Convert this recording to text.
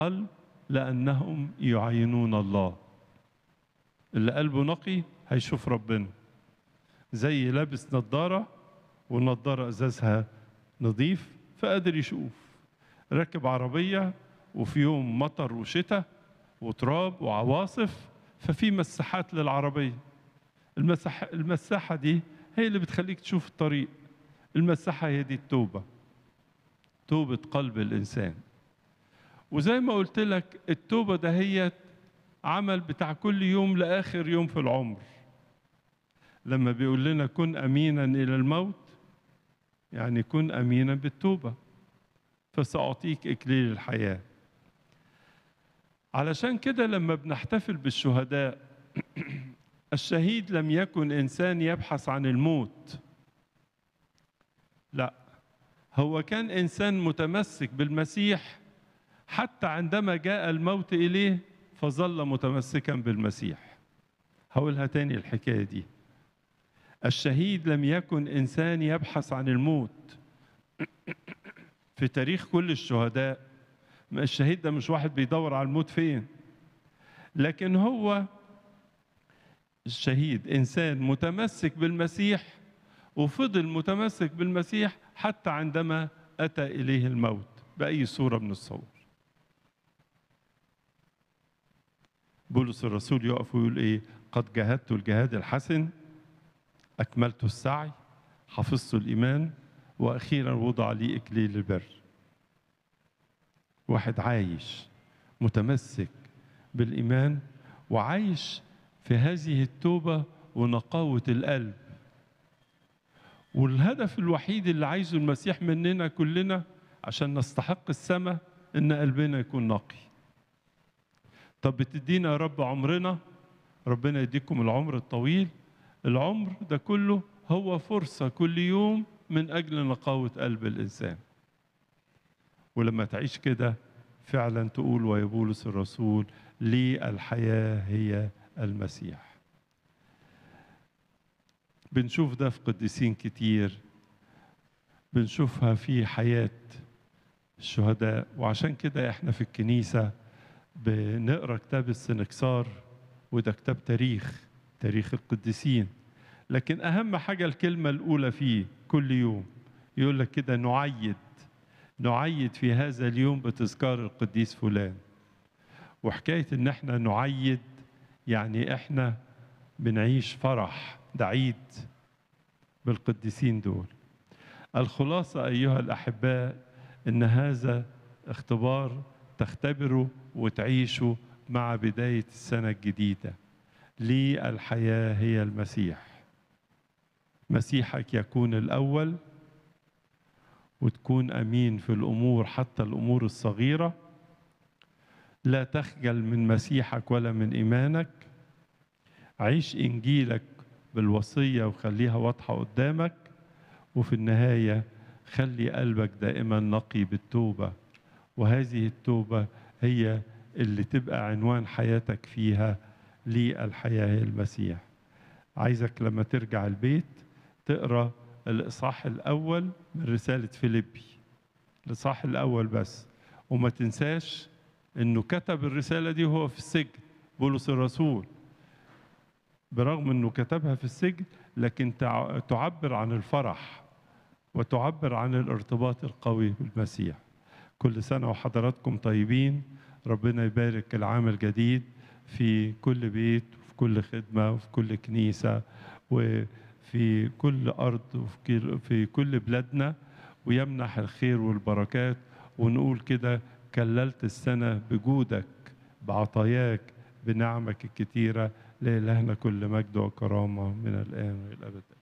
قال لأنهم يعينون الله اللي قلبه نقي هيشوف ربنا زي لابس نظارة والنظارة أزازها نظيف فقادر يشوف راكب عربية وفي يوم مطر وشتاء وتراب وعواصف ففي مساحات للعربية المساحة, المساحة دي هي اللي بتخليك تشوف الطريق المساحة هي دي التوبة توبة قلب الإنسان وزي ما قلت لك التوبة دهيت عمل بتاع كل يوم لآخر يوم في العمر لما بيقول لنا كن أمينا إلى الموت يعني كن أمينا بالتوبة فسأعطيك إكليل الحياة علشان كده لما بنحتفل بالشهداء الشهيد لم يكن إنسان يبحث عن الموت لا هو كان إنسان متمسك بالمسيح حتى عندما جاء الموت إليه فظل متمسكا بالمسيح هقولها تاني الحكاية دي الشهيد لم يكن إنسان يبحث عن الموت في تاريخ كل الشهداء الشهيد ده مش واحد بيدور على الموت فين لكن هو الشهيد إنسان متمسك بالمسيح وفضل متمسك بالمسيح حتى عندما أتى إليه الموت بأي صورة من الصور بولس الرسول يقف ويقول إيه قد جاهدت الجهاد الحسن أكملت السعي حفظت الإيمان وأخيرا وضع لي إكليل البر واحد عايش متمسك بالإيمان وعايش في هذه التوبة ونقاوة القلب والهدف الوحيد اللي عايزه المسيح مننا كلنا عشان نستحق السماء إن قلبنا يكون نقي طب بتدينا يا رب عمرنا ربنا يديكم العمر الطويل العمر ده كله هو فرصة كل يوم من أجل نقاوة قلب الإنسان ولما تعيش كده فعلا تقول ويا بولس الرسول لي الحياة هي المسيح بنشوف ده في قديسين كتير بنشوفها في حياة الشهداء وعشان كده احنا في الكنيسة بنقرا كتاب السنكسار وده كتاب تاريخ تاريخ القديسين لكن أهم حاجة الكلمة الأولى فيه كل يوم يقول لك كده نعيد نعيد في هذا اليوم بتذكار القديس فلان وحكاية إن احنا نعيد يعني احنا بنعيش فرح ده عيد بالقديسين دول الخلاصة أيها الأحباء إن هذا اختبار تختبره وتعيشه مع بداية السنة الجديدة لي الحياة هي المسيح مسيحك يكون الأول وتكون أمين في الأمور حتى الأمور الصغيرة لا تخجل من مسيحك ولا من إيمانك عيش إنجيلك بالوصية وخليها واضحة قدامك وفي النهاية خلي قلبك دائما نقي بالتوبة وهذه التوبة هي اللي تبقى عنوان حياتك فيها للحياة هي المسيح عايزك لما ترجع البيت تقرأ الإصحاح الأول من رسالة فيليبي الإصحاح الأول بس وما تنساش إنه كتب الرسالة دي وهو في السجن بولس الرسول برغم إنه كتبها في السجن لكن تعبر عن الفرح وتعبر عن الارتباط القوي بالمسيح كل سنة وحضراتكم طيبين ربنا يبارك العام الجديد في كل بيت وفي كل خدمة وفي كل كنيسة وفي كل أرض وفي في كل بلادنا ويمنح الخير والبركات ونقول كده كللت السنة بجودك بعطاياك بنعمك الكتيرة لإلهنا كل مجد وكرامة من الآن وإلى الأبد